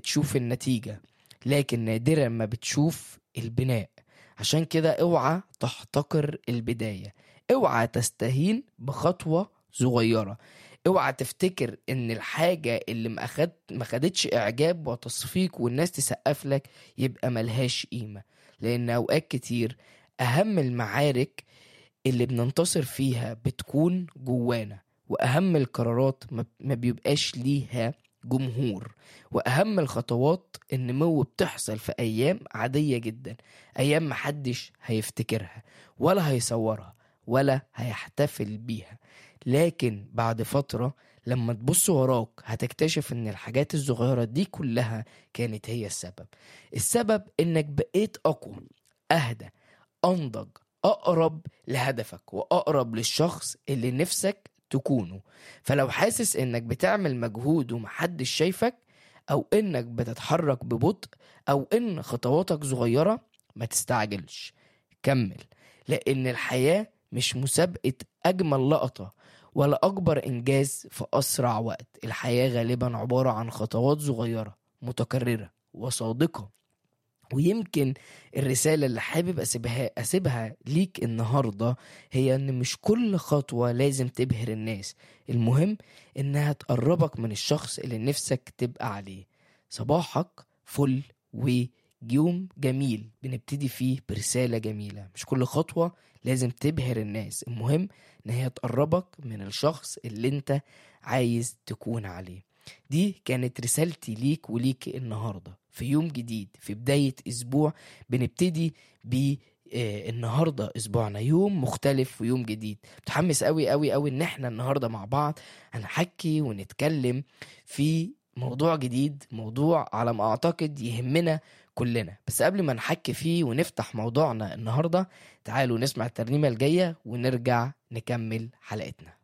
بتشوف النتيجة لكن نادرا ما بتشوف البناء عشان كده اوعى تحتقر البداية اوعى تستهين بخطوة صغيرة اوعى تفتكر ان الحاجة اللي ما أخد ما خدتش اعجاب وتصفيق والناس تسقف لك يبقى ملهاش قيمة لان اوقات كتير اهم المعارك اللي بننتصر فيها بتكون جوانا واهم القرارات ما ما بيبقاش ليها جمهور واهم الخطوات النمو بتحصل في ايام عادية جدا ايام محدش هيفتكرها ولا هيصورها ولا هيحتفل بيها لكن بعد فترة لما تبص وراك هتكتشف ان الحاجات الصغيرة دي كلها كانت هي السبب السبب انك بقيت اقوى اهدى انضج اقرب لهدفك واقرب للشخص اللي نفسك تكونه فلو حاسس انك بتعمل مجهود ومحدش شايفك او انك بتتحرك ببطء او ان خطواتك صغيرة ما تستعجلش كمل لان الحياة مش مسابقة اجمل لقطة ولا اكبر انجاز في اسرع وقت الحياة غالبا عبارة عن خطوات صغيرة متكررة وصادقة ويمكن الرسالة اللي حابب أسيبها, أسيبها ليك النهاردة هي إن مش كل خطوة لازم تبهر الناس المهم إنها تقربك من الشخص اللي نفسك تبقى عليه صباحك فل ويوم جميل بنبتدي فيه برسالة جميلة مش كل خطوة لازم تبهر الناس المهم إن هي تقربك من الشخص اللي انت عايز تكون عليه دي كانت رسالتي ليك وليك النهارده في يوم جديد في بداية أسبوع بنبتدي ب آه، النهارده اسبوعنا يوم مختلف ويوم جديد متحمس قوي قوي قوي ان احنا النهارده مع بعض هنحكي ونتكلم في موضوع جديد موضوع على ما اعتقد يهمنا كلنا بس قبل ما نحكي فيه ونفتح موضوعنا النهارده تعالوا نسمع الترنيمه الجايه ونرجع نكمل حلقتنا